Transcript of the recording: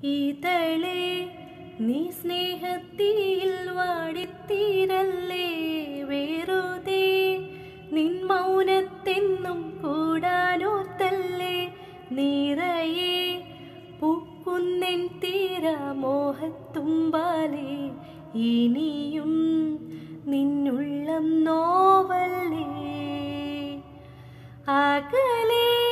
ഇതളേ നീ സ്നേഹത്തിൽ വാടിത്തീരല്ലേ വെറുതെ നിൻ മൗനത്തെന്നും കൂടാനോത്തല്ലേ നിറയെ പൂക്കുന്നൻ തീരമോഹത്തുമ്പാലേ ഇനിയും നിന്നുള്ളം നോവല്ലേ അകലേ